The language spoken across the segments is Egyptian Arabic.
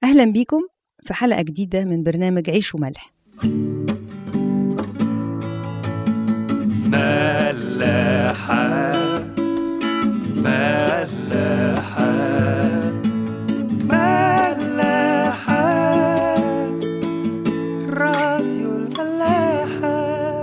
أهلا بيكم في حلقة جديدة من برنامج عيش وملح ملاحة ملاحة ملاحة راديو الملاحة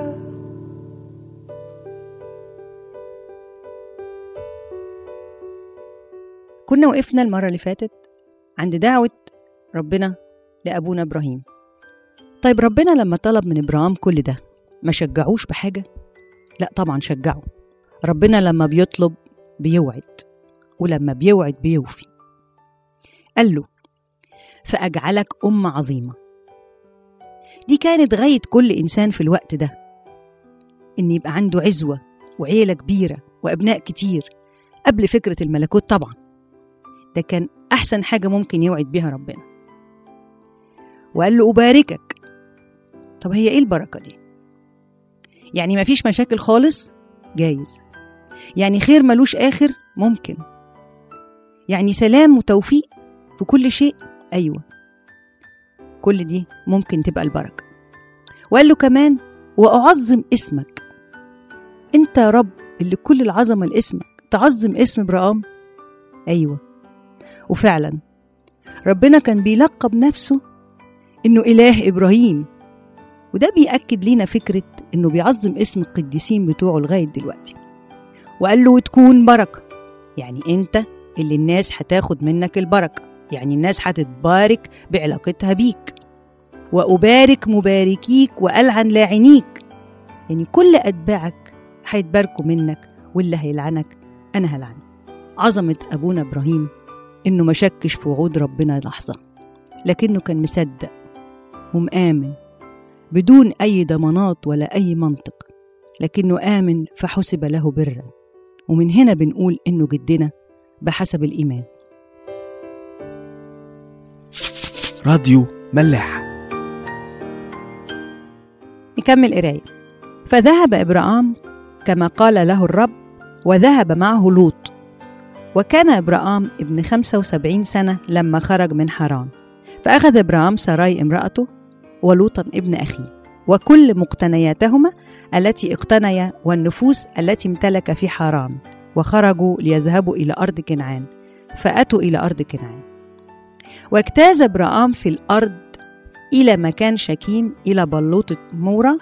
كنا وقفنا المرة اللي فاتت عند دعوة ربنا لأبونا إبراهيم طيب ربنا لما طلب من إبراهيم كل ده ما شجعوش بحاجة؟ لا طبعا شجعه ربنا لما بيطلب بيوعد ولما بيوعد بيوفي قال له فأجعلك أم عظيمة دي كانت غاية كل إنسان في الوقت ده إن يبقى عنده عزوة وعيلة كبيرة وأبناء كتير قبل فكرة الملكوت طبعا ده كان أحسن حاجة ممكن يوعد بيها ربنا وقال له أباركك طب هي إيه البركة دي؟ يعني مفيش مشاكل خالص؟ جايز يعني خير ملوش آخر؟ ممكن يعني سلام وتوفيق في كل شيء؟ أيوة كل دي ممكن تبقى البركة وقال له كمان وأعظم اسمك أنت يا رب اللي كل العظمة لاسمك تعظم اسم إبراهيم أيوة وفعلا ربنا كان بيلقب نفسه إنه إله إبراهيم وده بيأكد لينا فكرة إنه بيعظم اسم القديسين بتوعه لغاية دلوقتي وقال له وتكون بركة يعني أنت اللي الناس هتاخد منك البركة يعني الناس هتتبارك بعلاقتها بيك وأبارك مباركيك وألعن لاعنيك يعني كل أتباعك هيتباركوا منك واللي هيلعنك أنا هلعنه عظمة أبونا إبراهيم إنه ما شكش في وعود ربنا لحظة لكنه كان مصدق ومآمن بدون أي ضمانات ولا أي منطق لكنه آمن فحسب له برا ومن هنا بنقول إنه جدنا بحسب الإيمان راديو ملاحة نكمل قراية فذهب إبراهام كما قال له الرب وذهب معه لوط وكان إبراهام ابن خمسة وسبعين سنة لما خرج من حران فأخذ إبراهام سراي امرأته ولوطا ابن أخيه وكل مقتنياتهما التي اقتنيا والنفوس التي امتلك في حران وخرجوا ليذهبوا إلى أرض كنعان فأتوا إلى أرض كنعان واجتاز إبراهام في الأرض إلى مكان شكيم إلى بلوطة مورا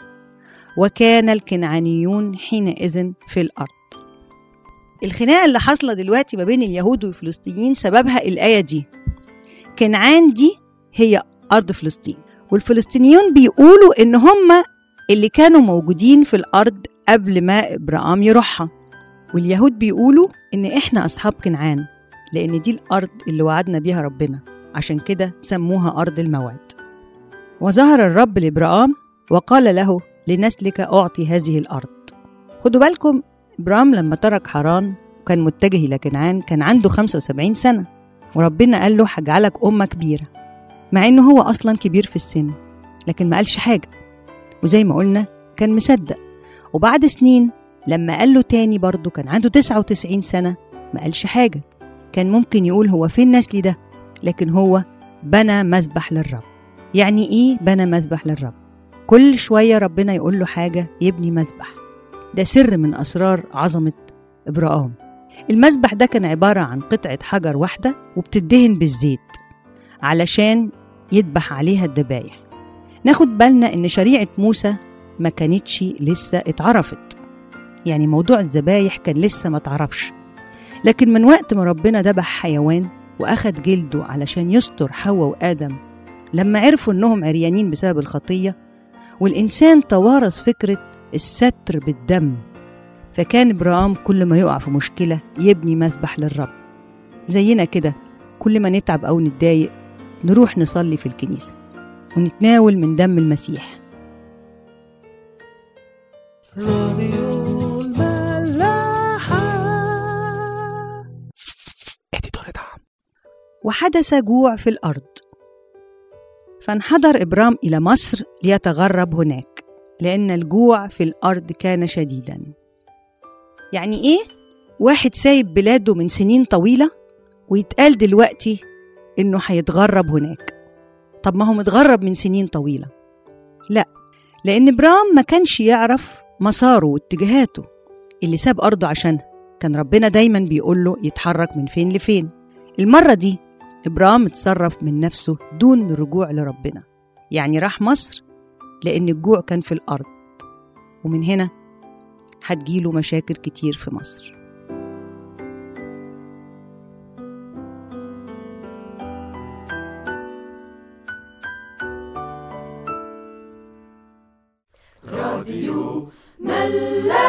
وكان الكنعانيون حينئذ في الأرض الخناقة اللي حاصلة دلوقتي ما بين اليهود والفلسطينيين سببها الآية دي كنعان دي هي أرض فلسطين والفلسطينيون بيقولوا إن هم اللي كانوا موجودين في الأرض قبل ما إبراهام يروحها واليهود بيقولوا إن إحنا أصحاب كنعان لأن دي الأرض اللي وعدنا بيها ربنا عشان كده سموها أرض الموعد وظهر الرب لإبراهام وقال له لنسلك أعطي هذه الأرض خدوا بالكم إبراهام لما ترك حران وكان متجه إلى كنعان كان عنده 75 سنة وربنا قال له هجعلك أمة كبيرة مع إنه هو أصلا كبير في السن لكن ما قالش حاجة وزي ما قلنا كان مصدق وبعد سنين لما قال له تاني برضه كان عنده 99 سنة ما قالش حاجة كان ممكن يقول هو فين نسلي ده لكن هو بنى مذبح للرب يعني إيه بنى مذبح للرب كل شوية ربنا يقول له حاجة يبني مذبح ده سر من أسرار عظمة إبراهام المذبح ده كان عبارة عن قطعة حجر واحدة وبتدهن بالزيت علشان يذبح عليها الذبايح ناخد بالنا إن شريعة موسى ما كانتش لسه اتعرفت يعني موضوع الذبايح كان لسه ما اتعرفش لكن من وقت ما ربنا ذبح حيوان وأخد جلده علشان يستر حواء وآدم لما عرفوا إنهم عريانين بسبب الخطية والإنسان توارث فكرة الستر بالدم فكان إبراهام كل ما يقع في مشكلة يبني مذبح للرب زينا كده كل ما نتعب أو نتضايق نروح نصلي في الكنيسة ونتناول من دم المسيح راديو الملاحة اديتور دعم وحدث جوع في الأرض فانحدر إبرام إلى مصر ليتغرب هناك لأن الجوع في الأرض كان شديدا يعني إيه؟ واحد سايب بلاده من سنين طويلة ويتقال دلوقتي إنه هيتغرب هناك طب ما هو متغرب من سنين طويلة لا لأن إبرام ما كانش يعرف مساره واتجاهاته اللي ساب أرضه عشانها كان ربنا دايما بيقول له يتحرك من فين لفين المرة دي إبرام اتصرف من نفسه دون رجوع لربنا يعني راح مصر لأن الجوع كان في الأرض ومن هنا هتجيله مشاكل كتير في مصر راديو ملاح